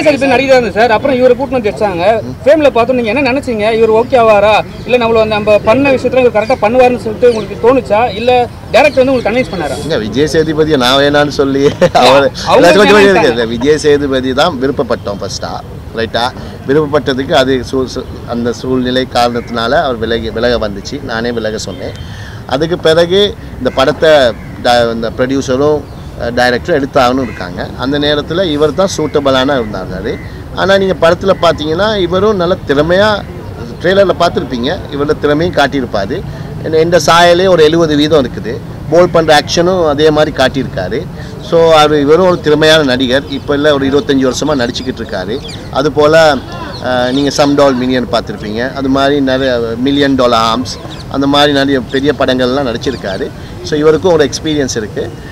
விஜய் சேதுபதி நடிகர் இருந்து சார் அப்புறம் இவரை கூட்டு வந்து வச்சாங்க ஃபேம்ல பார்த்தோம் நீங்க என்ன நினைச்சீங்க இவர் ஓகே ஆவாரா இல்ல நம்மள நம்ம பண்ண விஷயத்துல இவர் கரெக்டா பண்ணுவாருன்னு சொல்லிட்டு உங்களுக்கு தோணுச்சா இல்ல டேரக்டர் வந்து உங்களுக்கு கன்வின்ஸ் பண்ணாரா இங்க விஜய் சேதுபதியை நான் வேணான்னு சொல்லி அவர் அவங்க எல்லாரும் கொஞ்சம் கொஞ்சம் வேணான்ட்டாங்க. இருக்குது விஜய் சேதுபதி தான் விருப்பப்பட்டோம் ஃபர்ஸ்டா ரைட்டா விருப்பப்பட்டதுக்கு அது சூ- சூ- அந்த சூழ்நிலை காரணத்தினால அவர் விலகி விலக வந்துச்சு நானே விலக சொன்னேன் அதுக்கு பிறகு இந்த படத்தை ட- இந்த ப்ரொடியூசரும் டைரக்டரும் எடுத்தாகணும் இருக்காங்க அந்த நேரத்தில் இவர் தான் சூட்டபிளான இருந்தார் ஆனால் நீங்கள் படத்தில் பார்த்தீங்கன்னா இவரும் நல்ல திறமையாக ட்ரெய்லரில் பார்த்துருப்பீங்க இவரோட திறமையும் காட்டியிருப்பாரு என்ன- இந்த சாயலே ஒரு எழுபது வீதம் இருக்குது போல் பண்ணுற ஆக்ஷனும் அதே மாதிரி காட்டியிருக்காரு ஸோ அவர் இவரும் ஒரு திறமையான நடிகர் இப்போ இல்லை ஒரு இருபத்தஞ்சி வருஷமாக நடிச்சுக்கிட்டு இருக்காரு அதுபோல் நீங்கள் சம் டால் மில்லியன் பார்த்துருப்பீங்க அது மாதிரி நிறைய மில்லியன் டாலர் ஆர்ம்ஸ் அந்த மாதிரி நிறைய பெரிய படங்கள்லாம் நடிச்சிருக்காரு ஸோ இவருக்கும் ஒரு எக்ஸ்பீரியன்ஸ் இருக்குது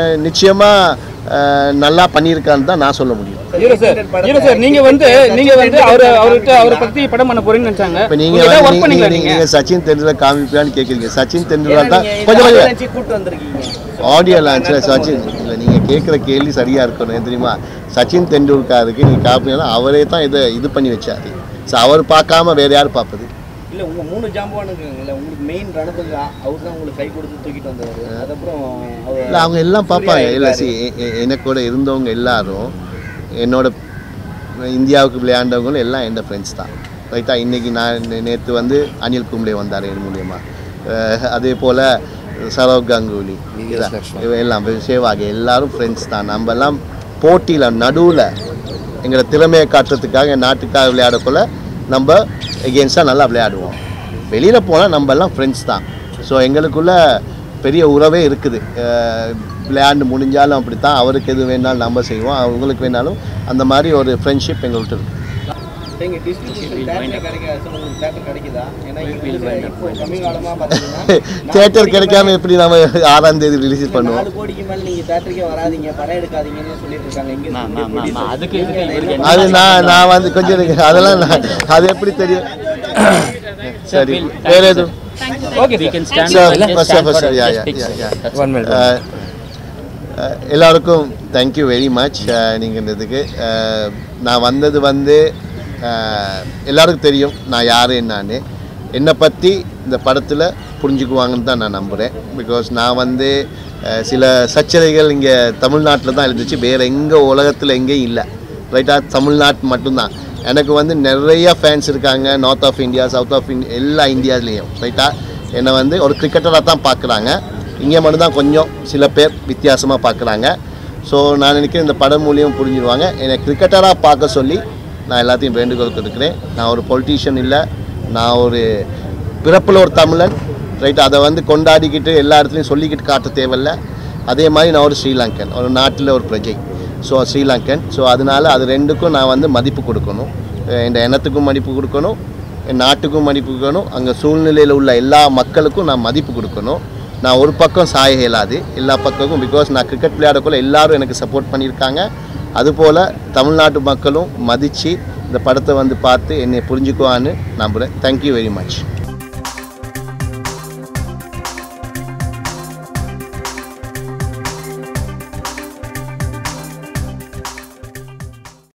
நிச்சயமாக நல்லா பண்ணியிருக்கான்னு தான் நான் சொல்ல முடியும் ஹீரோ சார் ஹீரோ சார் நீங்க வந்து நீங்க வந்து அவர் அவர்கிட்ட அவரை பத்தி படம் பண்ண போறீங்கன்னு நினைச்சாங்க இப்போ நீங்க நீங்கள் ஏதாவது ஒர்க் நீங்க பண்ணீங்களா நீங்க- நீங்க நீங்க சச்சின் தெண்டுல்கர் காமிப்பியான்னு கேட்குறீங்க சச்சின் ஏன்னா தெண்டுல்கர் தான் நீங்க கொஞ்சம் இதை கொஞ்சம் நினைச்சு கூட்டு வந்திருக்கீங்க ஆடியோ லான்ச்சில் சச்சின் இல்லை நீங்கள் கேட்குற கேள்வி சரியாக இருக்கணும் ஏன் தெரியுமா சச்சின் தெண்டுல்கருக்கு நீங்கள் காப்பினா அவரே தான் இதை இது பண்ணி வச்சாரு ஸோ அவர் பார்க்காம வேறு யார் பார்ப்பது இல்ல உங்க மூணு ஜாம்பவானுக்கு இல்ல உங்களுக்கு மெயின் ரணத்துக்கு அவர் தான் உங்களுக்கு கை கொடுத்து தூக்கிட்டு வந்தவர் அதுக்கப்புறம் அவர் இல்லை அவங்க எல்லாம் பார்ப்பாங்க சூர்யா இல்லை இருக்காரு. சி எனக்கு கூட இருந்தவங்க எல்லாரும் என்னோட இந்தியாவுக்கு விளையாண்டவங்களும் எல்லாம் என் ஃப்ரெண்ட்ஸ் தான் ரைட்டா இன்றைக்கி நான் நேற்று வந்து அனில் கும்ளே வந்தார் என் மூலியமாக அஹ் அதே போல் சரவ் கங்குலி இதா- இவ எல்லாம் சேவாக எல்லாரும் ஃப்ரெண்ட்ஸ் தான் நம்ம எல்லாம் போட்டியில் நடுவில் எங்களோட திறமையை காட்டுறதுக்காக என் நாட்டுக்காக விளையாடக்குள்ள நம்ம எகென்ஸ்டாக நல்லா விளையாடுவோம் வெளியில் போனால் நம்ம எல்லாம் ஃப்ரெண்ட்ஸ் தான் ஸோ எங்களுக்குள்ள பெரிய உறவே இருக்குது அஹ் விளையாண்டு முடிஞ்சாலும் அப்படி தான் அவருக்கு எது வேணாலும் நம்ம செய்வோம் அவங்களுக்கு வேணாலும் அந்த மாதிரி ஒரு ஃப்ரெண்ட்ஷிப் எங்கள்கிட்ட இருக்குது எங்க டிஸ்ட்ரிபியூஷன் தேட்டர் கிடைக்காது சார் உங்களுக்கு தேட்டர் கிடைக்குதா ஏன்னா இப்போ இப்போ கம்மி காலமா பாத்தீங்கன்னா தேட்டர் கிடைக்காம எப்படி நம்ம ஆறாம் தேதி ரிலீஸ் பண்ணுவோம் நாலு கோடிக்கு மேல நீங்க தேட்டருக்கே வராதீங்க படம் எடுக்காதீங்கன்னு சொல்லிட்டு இருக்காங்க எங்க ஆமா, studio ஆமா, ஆமா. producer. அதுக்கு இதுக்கு நீங்க இவருக்கு என்ன அது நான் நான் வந்து கொஞ்சம் இருக்கு. அதெல்லாம் நான் அது எப்படி தெரியும் சரி வேற எதுவும் okay We sir can stand Sir, up. Let's first stand of all, for sir, yeah, just yeah, picture. yeah, yeah. That's one minute ah, ah, எல்லாருக்கும் தேங்க்யூ வெரி மச் நீங்கள் இதுக்கு அஹ், நான் வந்தது வந்து அஹ், எல்லாருக்கும் தெரியும் நான் யார் என்னான்னு என்னை பற்றி இந்த படத்தில் புரிஞ்சுக்குவாங்கன்னு தான் நான் நம்புகிறேன் பிகாஸ் நான் வந்து அஹ், சில சச்சரைகள் இங்கே தமிழ்நாட்டில் தான் இருந்துச்சு வேறு எங்கே உலகத்தில் எங்கேயும் இல்லை ரைட்டாக தமிழ்நாட்டு மட்டும்தான் எனக்கு வந்து நிறைய ஃபேன்ஸ் இருக்காங்க north of India south of India எல்லா இந்தியாவிலையும் ரைட்டா என்னை வந்து ஒரு கிரிக்கெட்டராக தான் பார்க்குறாங்க இங்கே மட்டும்தான் கொஞ்சம் சில பேர் வித்தியாசமாக பார்க்குறாங்க ஸோ நான் நினைக்கிறேன் இந்த படம் மூலியம் புரிஞ்சிடுவாங்க என்னை கிரிக்கெட்டராக பார்க்க சொல்லி நான் எல்லாத்தையும் வேண்டுகோள் கொடுக்குறேன் நான் ஒரு பொலிட்டீஷியன் இல்லை நான் ஒரு பிறப்பில் ஒரு தமிழன் ரைட் அதை வந்து கொண்டாடிக்கிட்டு எல்லா இடத்துலையும் சொல்லிக்கிட்டு காட்ட தேவையில்ல அதே மாதிரி நான் ஒரு ஸ்ரீலங்கன் ஒரு நாட்டில் ஒரு பிரஜை ஸோ ஸ்ரீலங்கன் ஸோ அதனால அது ரெண்டுக்கும் நான் வந்து மதிப்பு கொடுக்கணும் அஹ் என் எண்ணத்துக்கும் மதிப்பு கொடுக்கணும் என் நாட்டுக்கும் மதிப்பு கொடுக்கணும் அங்கே சூழ்நிலையில் உள்ள எல்லா மக்களுக்கும் நான் மதிப்பு கொடுக்கணும் நான் ஒரு பக்கம் சாய இயலாது எல்லா பக்கமும் பிகாஸ் நான் கிரிக்கெட் விளையாடக்குள்ள எல்லாரும் எனக்கு சப்போர்ட் பண்ணியிருக்காங்க அதுபோல் தமிழ்நாட்டு மக்களும் மதித்து இந்த படத்தை வந்து பார்த்து என்னை புரிஞ்சுக்குவான்னு நம்புகிறேன் தேங்க்யூ வெரி மச்